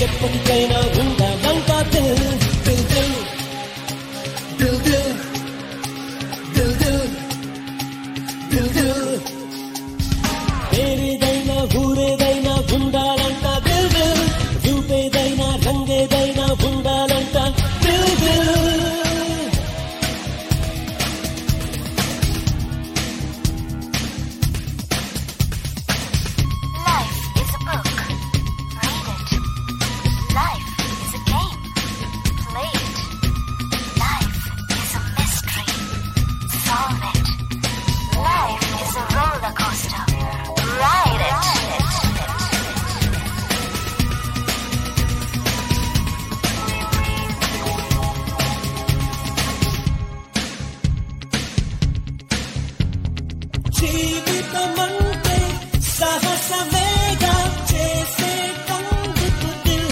ఎప్పటికైనా ఉండాలంట దిల్ దిల్ దిల్ దిల్ దిల్ దిల్ దిల్ దిల్ దిల్ పేరేదైనా ఊరేదైనా ఉండాలంట దిల్ దిల్ రూపేదైనా రంగేదైనా ఉండాలంట Dil Dil Life is a book. Read it. Life is a game. Play it. Life is a mystery. Solve it. Life is a roller coaster. Ride it. జీవితమంటే సాహసమేగా చేసేటందుకు Dil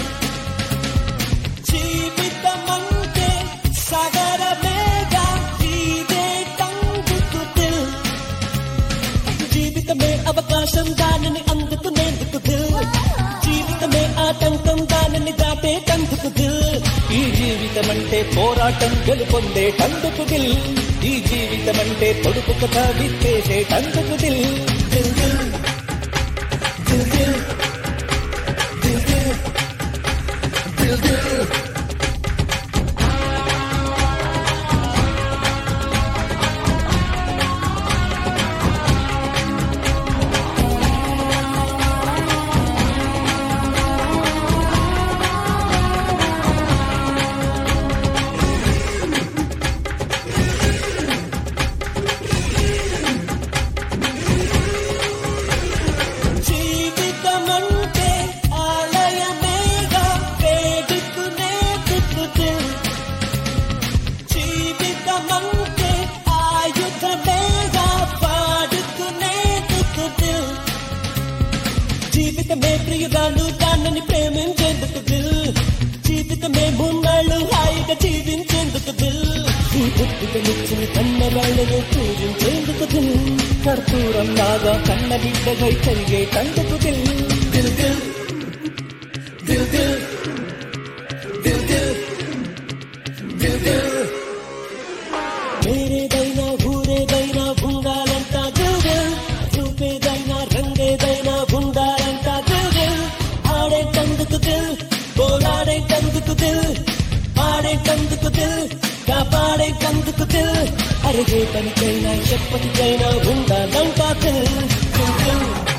జీవితమంటే సగరమేగా జీవేటందుకు Dil జీవితమే అవకాశం దానిని అందుకునేందుకు దిల్ జీవితమే ఆటంకం దానిని దాటేటందుకు దిల్ ఈ జీవితం అంటే పోరాటం గెలుపొందేటందుకు దిల్ ఈ జీవితం అంటే పొడుపు కథ విప్పేసేటందుకు దిల్ దిల్ దిల్ దిల్ దిల్ దిల్ దిల్ దిల్ దిల్ జీవితమంటే ఆలయమేగా వేడుకునే దిక్కుతే జీవితమంటే ఆయుధమేగా పాడుకునే దిక్కుతే జీవితమే ప్రియురాలు దానిని ప్రేమించేందుకు దిల్ జీవితమే మున్నాళ్ళు హాయిగా జీవించేందుకు దిల్ ఈ పుట్టుకనిచ్చిన కన్నవాళ్ళను పూజించేందుకు దిల్ కర్పూరం లాగా కన్న బిడ్డగై కలిగేటందుకు దిల్ దిల్ దిల్ దిల్ దిల్ దిల్ దిల్ దిల్ దిల్ వేరేదైనా ఊరేదైనా ఉండాలంట దిల్ దిల్ రూపేదైనా రంగేదైనా ఉండాలంట దిల్ దిల్ ఆడేటందుకు దిల్ పోరాడేటందుకు దిల్ పాడేటందుకు దిల్ కాపాడేటందుకు దిల్ అరిగే పనికైనా ఎప్పటికైనా ఉండాలంట దిల్ దిల్ దిల్